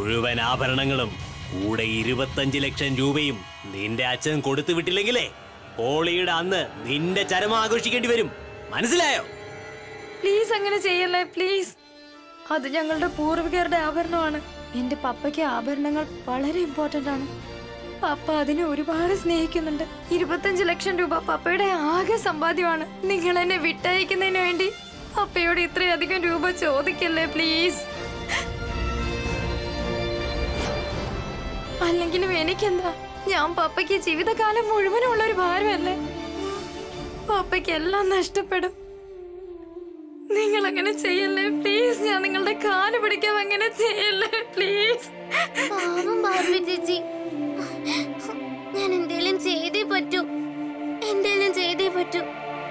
മുഴുവൻ ആഭരണങ്ങളും കൂടെ ഇരുപത്തഞ്ച് ലക്ഷം രൂപയും നിന്റെ അച്ഛൻ കൊടുത്തു വിട്ടില്ലെങ്കിലേ ഹോളിയുടെ അന്ന് നിന്റെ ചരമം ആഘോഷിക്കേണ്ടി വരും മനസ്സിലായോ പ്ലീസ് അങ്ങനെ ചെയ്യല്ലേ പ്ലീസ് അത് ഞങ്ങളുടെ പൂർവികരുടെ ആഭരണമാണ് എന്റെ പപ്പയ്ക്ക് ആഭരണങ്ങൾ വളരെ ഇമ്പോർട്ടന്റ് ആണ് പപ്പ അതിനെ ഒരുപാട് സ്നേഹിക്കുന്നുണ്ട് ഇരുപത്തഞ്ച് ലക്ഷം രൂപ പപ്പയുടെ ആകെ സമ്പാദ്യമാണ് നിങ്ങൾ എന്നെ വിട്ടയക്കുന്നതിന് വേണ്ടി പപ്പയോട് ഇത്രയധികം രൂപ ചോദിക്കല്ലേ പ്ലീസ് അല്ലെങ്കിലും എനിക്കെന്താ ഞാൻ പപ്പയ്ക്ക് ജീവിതകാലം മുഴുവനുള്ള ഒരു ഭാരമല്ലേ പപ്പയ്ക്ക് എല്ലാം നഷ്ടപ്പെടും നിങ്ങൾ അങ്ങനെ ചെയ്യല്ലേ പ്ലീസ് ഞാൻ നിങ്ങളുടെ കാല് പിടിക്കാൻ അങ്ങനെ ചെയ്യല്ലേ പ്ലീസ് പാവം ബാർബി ചേച്ചി ഞാൻ എന്തേലും ചെയ്തേ പറ്റൂ എന്തേലും ചെയ്തേ പറ്റൂ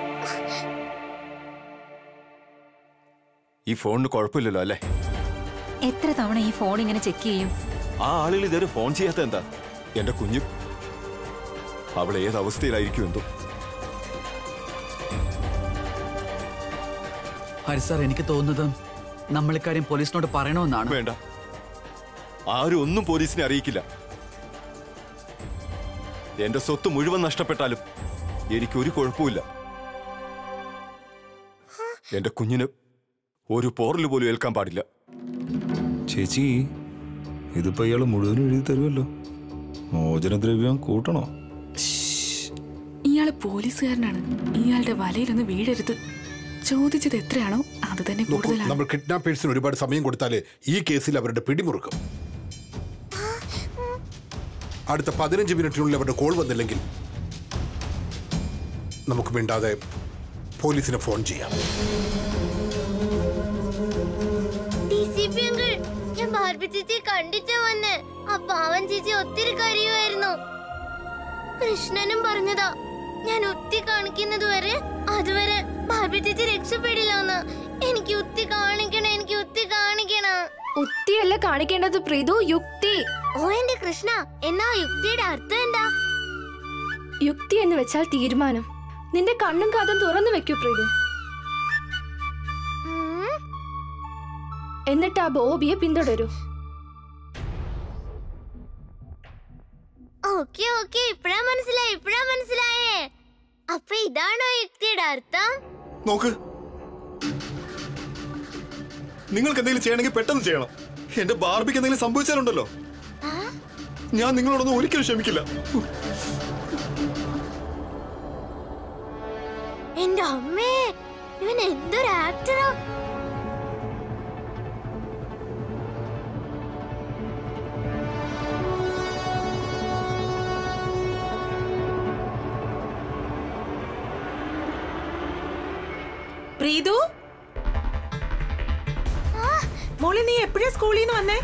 ഈ ഫോണിന് കുഴപ്പമില്ലല്ലോ അല്ലേ എത്ര തവണ ഈ ഫോൺ ഇങ്ങനെ ചെക്ക് ചെയ്യും ആ ആളുകൾ ഇതുവരെ ഫോൺ ചെയ്യാത്ത എന്താ എന്റെ കുഞ്ഞു അവൾ ഏത് അവസ്ഥയിലായിരിക്കും എന്തോ ഹരി സാർ എനിക്ക് തോന്നുന്നത് നമ്മൾ ഇക്കാര്യം പോലീസിനോട് പറയണമെന്നാണ് വേണ്ട ആരും ഒന്നും പോലീസിനെ അറിയിക്കില്ല എന്റെ സ്വത്ത് മുഴുവൻ നഷ്ടപ്പെട്ടാലും എനിക്കൊരു കുഴപ്പമില്ല എന്റെ കുഞ്ഞിന് ഒരു പോറൽ പോലും ഏൽക്കാൻ പാടില്ല ചേച്ചി ഇതിപ്പോ ഇയാള് മുഴുവനും എഴുതി തരുമല്ലോ മോചനദ്രവ്യം കൂട്ടണോ ഇയാള് പോലീസുകാരനാണ് ഇയാളുടെ വലയിലൊന്ന് വീഴരുത് ചോദിച്ചത് എത്രയാണോ അത് തന്നെ നോക്കൂ കൂടുതലാണ് നമ്മൾ കിഡ്നാപ്പേഴ്സിന് ഒരുപാട് സമയം കൊടുത്താലേ ഈ കേസിൽ അവരുടെ പിടിമുറുക്കും അടുത്ത പതിനഞ്ച് മിനിറ്റിനുള്ളിൽ അവരുടെ കോൾ വന്നില്ലെങ്കിൽ നമുക്ക് മിണ്ടാതെ പോലീസിന് ഫോൺ ചെയ്യാം DCP uncle, ഞാൻ ബാർബി ചേച്ചിയെ കണ്ടിട്ടാ വന്ന് ആ പാവൻ ചേച്ചി ഒത്തിരി കരയുമായിരുന്നു കൃഷ്ണനും പറഞ്ഞതാ ഞാൻ ഉത്തി കാണിക്കുന്നത് വരെ അതുവരെ ബാർബി ചേച്ചി രക്ഷപ്പെടില്ലെന്ന് എനിക്ക് ഉത്തി കാണിക്കണം എനിക്ക് ഉത്തി കാണിക്കണം ഉത്തിയല്ല കാണിക്കേണ്ടത് പ്രീതു യുക്തി ഓ എന്റെ കൃഷ്ണ എന്നാ ആ യുക്തിയുടെ അർത്ഥം എന്താ യുക്തി എന്ന് വെച്ചാൽ തീരുമാനം നിന്റെ കണ്ണും കാതും തുറന്നു വെക്കൂ പ്രീതു ഉം, എന്നിട്ട് ആ ബോബിയെ പിന്തുടരൂ ഓക്കെ ഓക്കെ ഇപ്പഴാ മനസ്സിലായി ഇപ്പഴാ മനസ്സിലായേ അപ്പൊ ഇതാണോ യുക്തിയുടെ അർത്ഥം നോക്ക് നിങ്ങൾക്ക് എന്തെങ്കിലും ചെയ്യണമെങ്കിൽ പെട്ടെന്ന് ചെയ്യണം എന്റെ ബാർബിക്ക് എന്തെങ്കിലും സംഭവിച്ചാലുണ്ടല്ലോ ഞാൻ നിങ്ങളോടൊന്നും ഒരിക്കലും ക്ഷമിക്കില്ല എന്റെ അമ്മേ ഇവൻ എന്തൊരു ആക്ടറാ പ്രീതു മോളെ നീ എപ്പോഴാ സ്കൂളിൽ നിന്ന് വന്നേ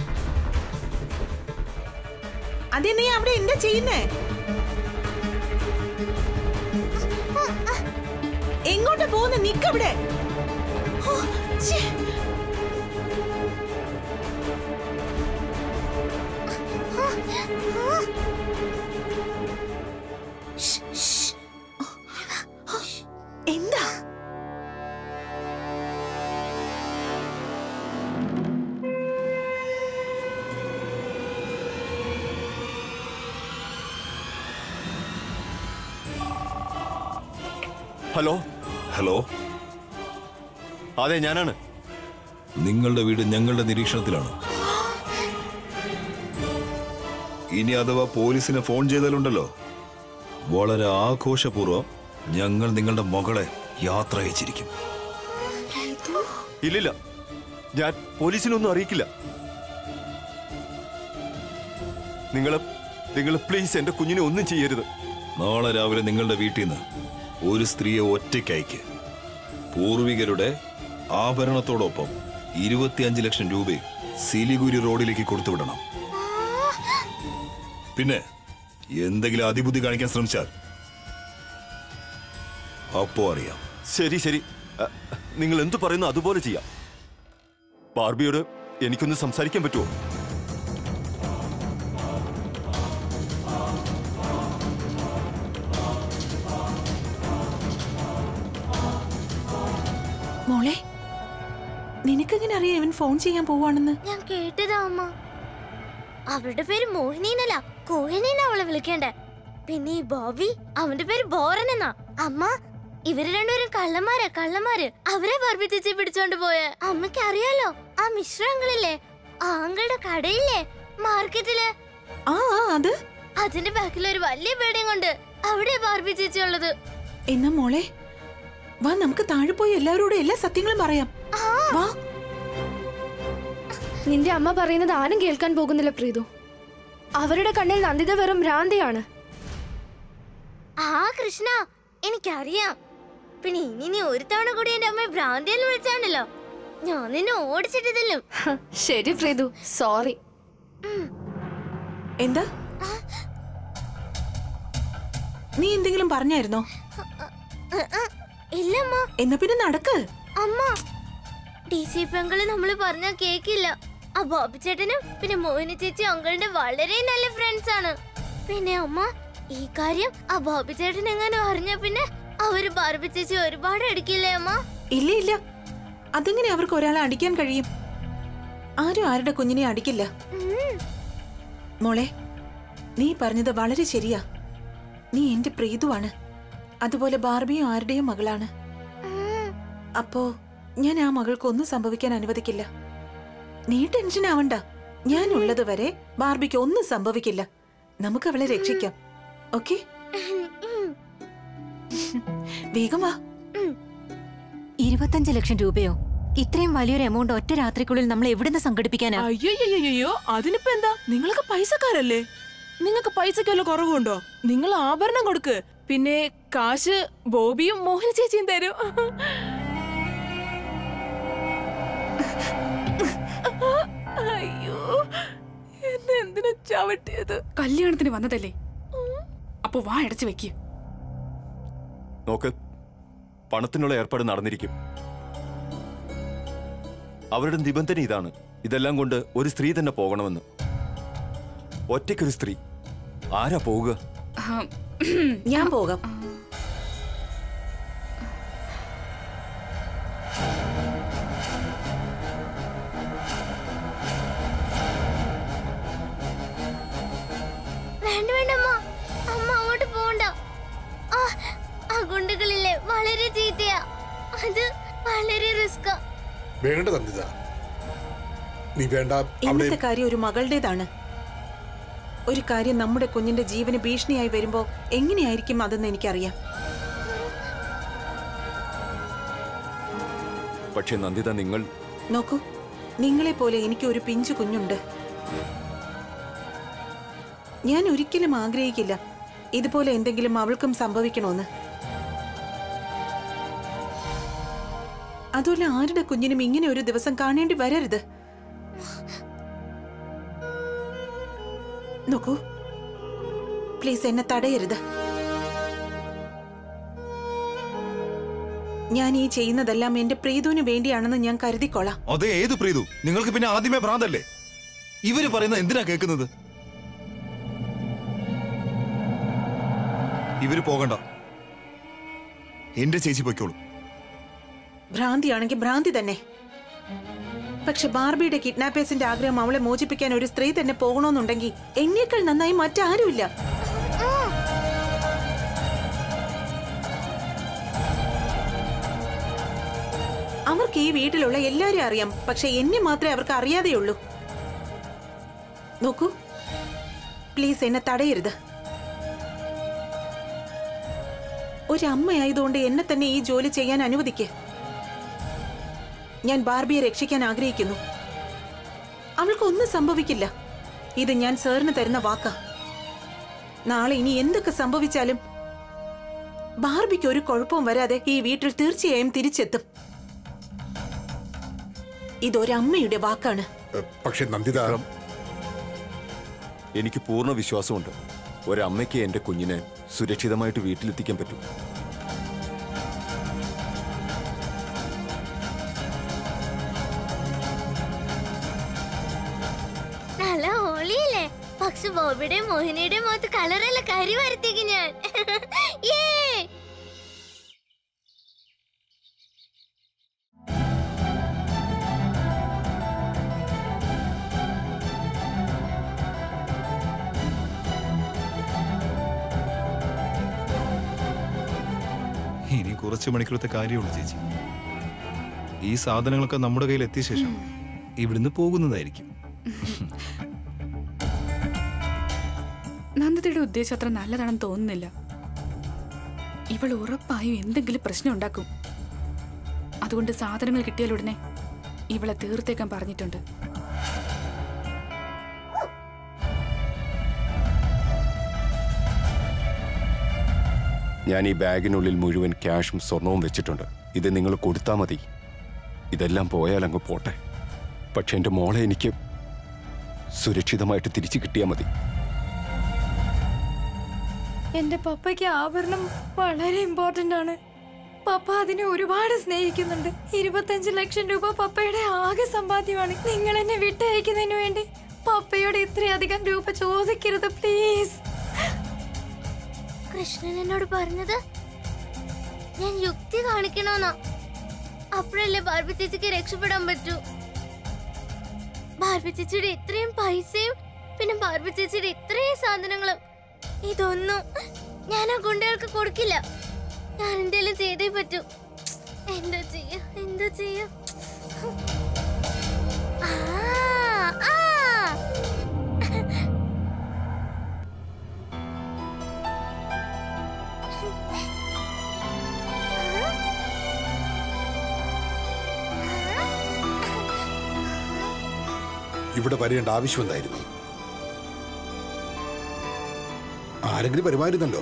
അതെ നീ അവിടെ എന്താ ചെയ്യുന്നേ എങ്ങോട്ടാ പോകുന്ന നിക്കവിടെ ഓ, ഛേ. എന്താ ഹലോ ഹലോ അതെ ഞാനാണ് നിങ്ങളുടെ വീട് ഞങ്ങളുടെ നിരീക്ഷണത്തിലാണ് ഇനി അഥവാ പോലീസിന് ഫോൺ ചെയ്താലുണ്ടല്ലോ വളരെ ആഘോഷപൂർവ്വം ഞങ്ങൾ നിങ്ങളുടെ മകളെ യാത്ര അയച്ചിരിക്കും ഇല്ലില്ല ഞാൻ പോലീസിനൊന്നും അറിയിക്കില്ല നിങ്ങൾ നിങ്ങൾ പ്ലീസ് എന്റെ കുഞ്ഞിനെ ഒന്നും ചെയ്യരുത് നാളെ രാവിലെ നിങ്ങളുടെ വീട്ടിൽ നിന്ന് ഒരു സ്ത്രീയെ ഒറ്റയ്ക്കയക്ക് പൂർവികരുടെ ആഭരണത്തോടൊപ്പം ഇരുപത്തിയഞ്ച് ലക്ഷം രൂപയും സിലിഗുരി റോഡിലേക്ക് കൊടുത്തുവിടണം പിന്നെ എന്തെങ്കിലും അതിബുദ്ധി കാണിക്കാൻ ശ്രമിച്ചാൽ അപ്പോ അറിയാം ശരി ശരി അ, നിങ്ങൾ എന്തു പറയുന്നു അതുപോലെ ചെയ്യാം ബാർബിയോട് എനിക്കൊന്ന് സംസാരിക്കാൻ പറ്റുമോ മോളെ നിനക്കെങ്ങനെ അറിയാം ഇവൻ ഫോൺ ചെയ്യാൻ പോവാണെന്ന് ഞാൻ കേട്ടതാ അമ്മ അവളുടെ പേര് മോഹിനിന്നല്ല കോഹിനിന്നാ അവളെ വിളിക്കേണ്ടേ പിന്നെ ഈ ബോബി അവന്റെ പേര് ബോറൻ എന്നാ അമ്മ ഇവര് രണ്ടുപേരും കള്ളന്മാരാ കള്ളന്മാര് അവരെ ബർബിത്തിച്ച് പിടിച്ചോണ്ട് പോയ അമ്മയ്ക്ക് അറിയാലോ ആ മിശ്ര അങ്കിളില്ലേ ആ അങ്കിളുടെ കടയില്ലേ മാർക്കറ്റില് ആ ആ, അത് അതിന്റെ ബാക്കിൽ ഒരു വലിയ ബിൽഡിംഗ് ഉണ്ട് അവിടെ ബാർബി ചേച്ചി ഉള്ളത് എന്നാ മോളെ വാ നമുക്ക് താഴെ പോയി എല്ലാവരോടും എല്ലാ സത്യങ്ങളും പറയാം വാ നിന്റെ അമ്മ പറയുന്നത് ആരും കേൾക്കാൻ പോകുന്നില്ല പ്രീതു അവരുടെ കണ്ണിൽ നന്ദിത വെറും ഭ്രാന്തിയാണ് ആ കൃഷ്ണ എനിക്കറിയാം പിന്നെ ഇനി നീ ഒരു തവണ കൂടി എന്റെ അമ്മയെ ഭ്രാന്തിയിൽ വിളിച്ചാണ്ടല്ലോ ഞാൻ നിന്നെ ഓടിച്ചിട്ടതില്ലും ഹ, ശരി പ്രീതു സോറി എന്താ നീ എന്തെങ്കിലും പറഞ്ഞായിരുന്നോ ഇല്ലമ്മ എന്നാ പിന്നെ നടക്ക് അമ്മ ഡി സി പെങ്കള് നമ്മള് പറഞ്ഞ കേക്കില്ല ആ ബോബി ചേട്ടനും പിന്നെ മോഹിനി ചേച്ചി അങ്കിളിന്റെ വളരെ നല്ല ഫ്രണ്ട്സ് ആണ് പിന്നെ അമ്മ ഈ കാര്യം ആ ബോബി ചേട്ടൻ എങ്ങാനും അറിഞ്ഞ പിന്നെ അവര് ബാർബി ചേച്ചി ഒരുപാട് അടിക്കില്ലേ അമ്മ ഇല്ല ഇല്ല അതെങ്ങനെ അവർക്ക് ഒരാളെ അടിക്കാൻ കഴിയും ആരും ആരുടെ കുഞ്ഞിനെ അടിക്കില്ല ഉം. മോളെ നീ പറഞ്ഞത് വളരെ ശരിയാ നീ എന്റെ പ്രീതുവാണ് അതുപോലെ ബാർബിയും ആരുടെയും മകളാണ് ഉം. അപ്പോ ഞാൻ ആ മകൾക്ക് ഒന്നും സംഭവിക്കാൻ അനുവദിക്കില്ല നീ ടെൻഷൻ ആവണ്ട ഞാൻ ഉള്ളത് വരെ ബാർബിക്ക് ഒന്നും സംഭവിക്കില്ല നമുക്ക് അവളെ രക്ഷിക്കാം ഓക്കെ ഉം. വേഗം വാ ഇരുപത്തഞ്ച് ലക്ഷം രൂപയോ ഇത്രയും വലിയൊരു എമൗണ്ട് ഒറ്റ രാത്രിക്കുള്ളിൽ നമ്മൾ എവിടുന്ന് സംഘടിപ്പിക്കാനാ അയ്യോ അതിനിപ്പോ എന്താ നിങ്ങളൊക്കെ പൈസക്കാരല്ലേ നിങ്ങൾക്ക് പൈസയ്ക്ക് വല്ല കുറവുണ്ടോ നിങ്ങൾ ആഭരണം കൊടുക്ക് പിന്നെ കാശ് ബോബിയും മോഹൻ ചേച്ചിയും തരും അയ്യോ എന്നെ എന്തിനാ ചവിട്ടിയത് കല്യാണത്തിന് വന്നതല്ലേ അപ്പൊ വാ അടച്ചു വെക്ക് നോക്ക് പണത്തിനുള്ള ഏർപ്പാട് നടന്നിരിക്കും അവരുടെ നിബന്ധന ഇതാണ് ഇതെല്ലാം കൊണ്ട് ഒരു സ്ത്രീ തന്നെ പോകണമെന്ന് ഒറ്റയ്ക്കൊരു സ്ത്രീ ആരാ പോവുക ഞാൻ പോകാം വേണ്ട വേണ്ട അമ്മ അമ്മ അങ്ങോട്ട് പോണ്ട ആ ആ ഗുണ്ടുകളില്ലേ വളരെ ചീത്തയാ അത് വളരെ റിസ്കാ വേണ്ട നന്ദിത നീ വേണ്ട അവിടെ ഇന്നത്തെ കാര്യം ഒരു മകളുടേതാണ് ഒരു കാര്യം നമ്മുടെ കുഞ്ഞിന്റെ ജീവന് ഭീഷണിയായി വരുമ്പോ എങ്ങനെയായിരിക്കും അതെന്ന് എനിക്കറിയാം പക്ഷെ നന്ദിത നിങ്ങൾ നോക്കൂ നിങ്ങളെ പോലെ എനിക്ക് ഒരു പിഞ്ചു കുഞ്ഞുണ്ട് ഞാൻ ഒരിക്കലും ആഗ്രഹിക്കില്ല ഇതുപോലെ എന്തെങ്കിലും അവൾക്കും സംഭവിക്കണമെന്ന് അതുപോലെ ആരുടെ കുഞ്ഞിനും ഇങ്ങനെ ഒരു ദിവസം കാണേണ്ടി വരരുത് നോക്കൂ പ്ലീസ് എന്നെ തടയരുത് ഞാൻ ഈ ചെയ്യുന്നതെല്ലാം എന്റെ പ്രീതുവിന് വേണ്ടിയാണെന്ന് ഞാൻ കരുതിക്കൊള്ളാം അത് ഏത് പ്രീതു നിങ്ങൾക്ക് പിന്നെ ആദ്യമേ ഭ്രാന്തല്ലേ ഇവര് പറയുന്നത് എന്തിനാ കേൾക്കുന്നത് ഇവര് പോകണ്ട എന്റെ ചേച്ചി പൊയ്ക്കോളൂ ഭ്രാന്തിയാണെങ്കിൽ ഭ്രാന്തി തന്നെ പക്ഷെ ബാർബിയുടെ കിഡ്നാപ്പേഴ്സിന്റെ ആഗ്രഹം അവളെ മോചിപ്പിക്കാൻ ഒരു സ്ത്രീ തന്നെ പോകണമെന്നുണ്ടെങ്കിൽ എന്നേക്കാൾ നന്നായി മറ്റാരുമില്ല അവർക്ക് ഈ വീട്ടിലുള്ള എല്ലാരെയും അറിയാം പക്ഷെ എന്നെ മാത്രമേ അവർക്ക് അറിയാതെയുള്ളൂ നോക്കൂ പ്ലീസ് എന്നെ തടയരുത് ഒരമ്മയായതുകൊണ്ട് എന്നെ തന്നെ ഈ ജോലി ചെയ്യാൻ അനുവദിക്ക് ഞാൻ ബാർബിയെ രക്ഷിക്കാൻ ആഗ്രഹിക്കുന്നു അവൾക്കൊന്നും സംഭവിക്കില്ല ഇത് ഞാൻ സാറിന് തരുന്ന വാക്കാ നാളെ ഇനി എന്തൊക്കെ സംഭവിച്ചാലും ബാർബിക്ക് ഒരു കുഴപ്പവും വരാതെ ഈ വീട്ടിൽ തീർച്ചയായും തിരിച്ചെത്തും ഇതൊരമ്മയുടെ വാക്കാണ് ഏ, പക്ഷെ നന്ദിത എനിക്ക് പൂർണ്ണ വിശ്വാസമുണ്ട് ഒരമ്മയ്ക്ക് എന്റെ കുഞ്ഞിനെ സുരക്ഷിതമായിട്ട് വീട്ടിലെത്തിക്കാൻ പറ്റും നല്ല ഹോളിയല്ലേ പക്ഷെ ബോബിയുടെയും മോഹിനിയുടെയും മുഖത്ത് കളറല്ല കരി വരുത്തേക്ക് ഞാൻ ഏ കുറച്ച് മണിക്കൂറത്തെ കാര്യമുള്ളൂ ചേച്ചി ഈ സാധനങ്ങളൊക്കെ നമ്മുടെ കയ്യിൽ എത്തിയ ശേഷം ഇവിടുന്ന് പോകുന്നതായിരിക്കും നന്ദിതയുടെ ഉദ്ദേശം അത്ര നല്ലതാണെന്ന് തോന്നുന്നില്ല ഇവൾ ഉറപ്പായും എന്തെങ്കിലും പ്രശ്നം ഉണ്ടാക്കും അതുകൊണ്ട് സാധനങ്ങൾ കിട്ടിയാലുടനെ ഇവളെ തീർത്തേക്കാൻ പറഞ്ഞിട്ടുണ്ട് ഞാൻ ഈ ബാഗിനുള്ളിൽ മുഴുവൻ ക്യാഷും സ്വർണവും വെച്ചിട്ടുണ്ട് ഇത് നിങ്ങൾ കൊടുത്താൽ മതി ഇതെല്ലാം പോയാൽ അങ്ങ് പോട്ടെ പക്ഷെ എൻ്റെ മോളെ എനിക്ക് സുരക്ഷിതമായിട്ട് തിരിച്ചു കിട്ടിയാൽ മതി എന്റെ പപ്പയ്ക്ക് ആഭരണം വളരെ ഇമ്പോർട്ടന്റ് ആണ് പപ്പ അതിനെ ഒരുപാട് സ്നേഹിക്കുന്നുണ്ട് ഇരുപത്തഞ്ച് ലക്ഷം രൂപ പപ്പയുടെ ആകെ സമ്പാദ്യമാണ് നിങ്ങൾ എന്നെ വിട്ടയക്കുന്നതിന് വേണ്ടി പപ്പയോട് ഇത്രയധികം രൂപ ചോദിക്കരുത് പ്ലീസ് കൃഷ്ണൻ എന്നോട് പറഞ്ഞത് ഞാൻ യുക്തി കാണിക്കണോന്നാ അപ്പോഴല്ലേ ബാർബി ചേച്ചിക്ക് രക്ഷപ്പെടാൻ പറ്റൂ ബാർബി ചേച്ചിയുടെ ഇത്രയും പൈസയും പിന്നെ ബാർബി ചേച്ചിയുടെ ഇത്രയും സാധനങ്ങളും ഇതൊന്നും ഞാൻ ആ ഗുണ്ടകൾക്ക് കൊടുക്കില്ല ഞാൻ എന്തേലും ചെയ്തേ പറ്റൂ എന്താ ചെയ്യ എന്താ ചെയ്യ ആ, ആ. ഇവിടെ വരേണ്ട ആവശ്യം എന്തായിരുന്നു ആരെങ്കിലും വരുമായിരുന്നല്ലോ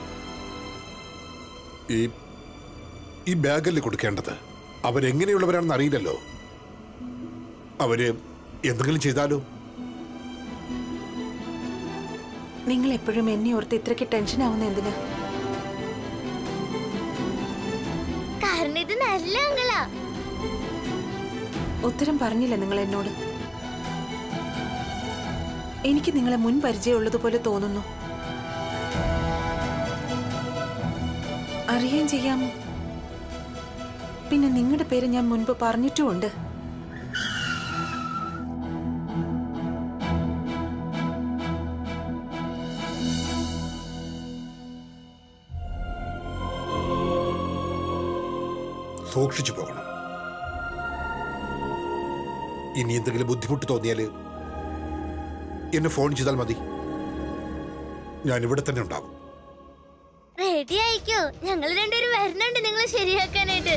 ഈ ഈ ബാഗല്ലേ കൊടുക്കേണ്ടത് അവരെങ്ങനെയുള്ളവരാണെന്ന് അറിയില്ലല്ലോ അവര് എന്തെങ്കിലും ചെയ്താലോ നിങ്ങൾ എപ്പോഴും എന്നെ ഓർത്ത് ഇത്രയ്ക്ക് ടെൻഷൻ ആവുന്ന എന്തിനാ കാരണം ഇത് നല്ല അങ്കിളാ ഉത്തരം പറഞ്ഞില്ല നിങ്ങൾ എന്നോട് എനിക്ക് നിങ്ങളെ മുൻ പരിചയമുള്ളതുപോലെ തോന്നുന്നു അറിയാൻ ചെയ്യാം പിന്നെ നിങ്ങളുടെ പേര് ഞാൻ മുൻപ് പറഞ്ഞിട്ടുമുണ്ട് സൂക്ഷിച്ചു പോകണം ഇനി എന്തെങ്കിലും ബുദ്ധിമുട്ട് തോന്നിയാല് എന്നെ ഫോൺ ചെയ്താൽ മതി ഞാൻ ഇവിടെ തന്നെ ഉണ്ടാവും റെഡി ആയിക്കോ ഞങ്ങൾ രണ്ടുപേരും വരുന്നുണ്ട് നിങ്ങൾ ശരിയാക്കാനായിട്ട്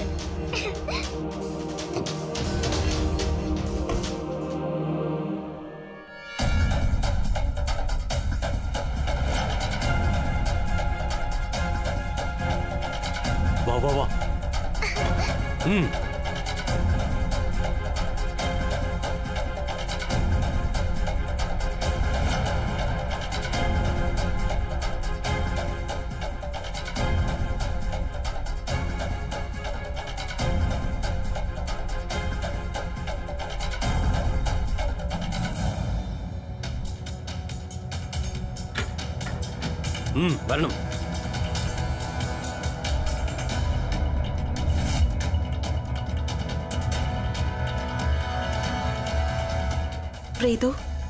വാ വാ വാ ഉം. ഉം, വരണം പ്രീതു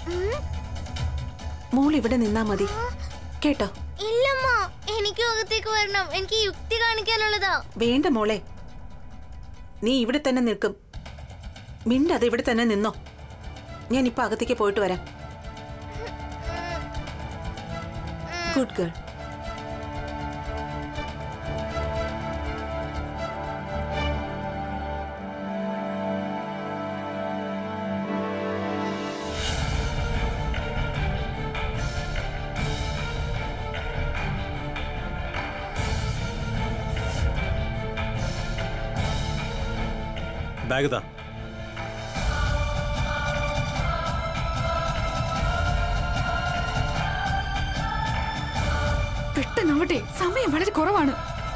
മോൾ ഇവിടെ നിന്നാ മതി കേട്ടോ ഇല്ലമ്മ എനിക്ക് അകത്തേക്ക് വരണം എനിക്ക് യുക്തി കാണിക്കാനുള്ളതാ വേണ്ട മോളെ നീ ഇവിടെ തന്നെ നിൽക്കും മിണ്ടത് ഇവിടെ തന്നെ നിന്നോ ഞാൻ ഇപ്പൊ അകത്തേക്ക് പോയിട്ട് വരാം ഗുഡ് ഗേൾ ബാഗ് താ പെട്ടെന്നാവട്ടെ സമയം വളരെ കുറവാണ്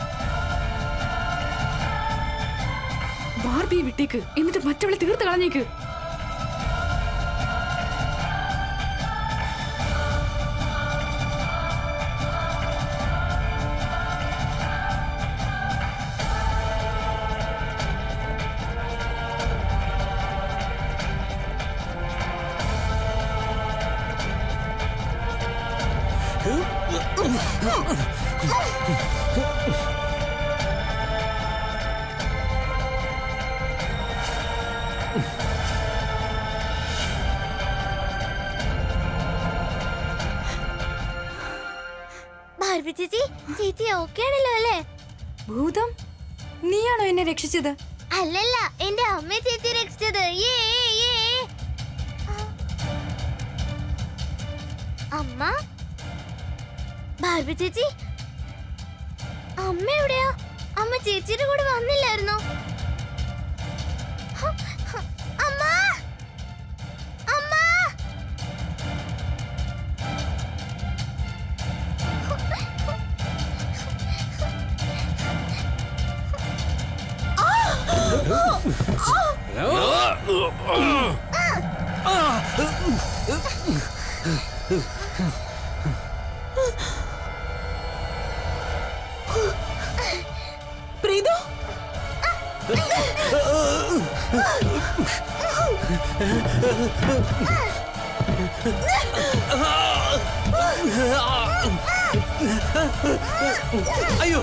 ബാർബിയെ വിട്ടേക്ക് എന്നിട്ട് മറ്റവളെ തീർത്ത് കളഞ്ഞേക്ക് ബാർബി ചേച്ചി ചേച്ചി ഓക്കെ ആണല്ലോ അല്ലേ ഭൂതം നീയാണോ എന്നെ രക്ഷിച്ചത് അല്ലല്ല എന്റെ അമ്മ ചേച്ചി രക്ഷിച്ചത് ഏ ഏ, ഏ. ആ. അമ്മ ബാർബി ചേച്ചി അമ്മ എവിടെയാ അമ്മ ചേച്ചിയുടെ കൂടെ വന്നില്ലായിരുന്നോ ഹ, ഹ, അമ്മ അമ്മ പ്രീതു അയ്യോ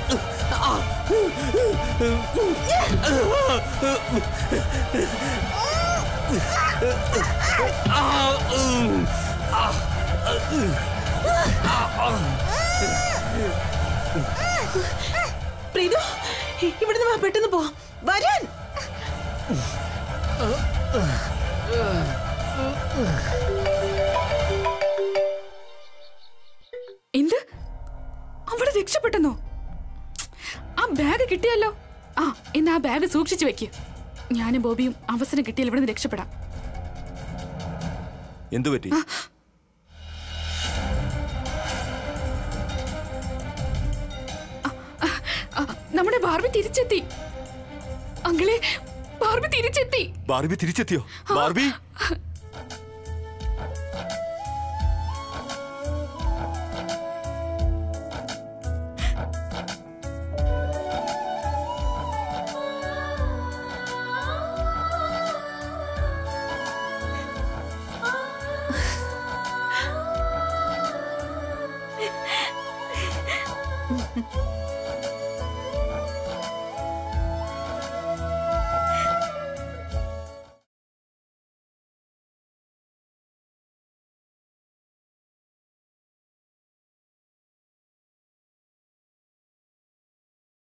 പ്രീതു ഇവിടുന്ന് വാ പെട്ടെന്ന് പോ വരാൻ എന്ത് അവിടെ രക്ഷപ്പെട്ടെന്നോ ആ ബാഗ് കിട്ടിയല്ലോ ആ എന്നാ ആ ബാഗ് സൂക്ഷിച്ചു വെക്ക് ഞാനും ബോബിയും അവസരം കിട്ടിയാൽ ഇവിടെ നിന്ന് രക്ഷപ്പെടാം എന്തു പറ്റി ആ, നമ്മുടെ ബാർബി തിരിച്ചെത്തി അങ്കിളെ ബാർബി തിരിച്ചെത്തി ബാർബി തിരിച്ചെത്തിയോ ബാർബി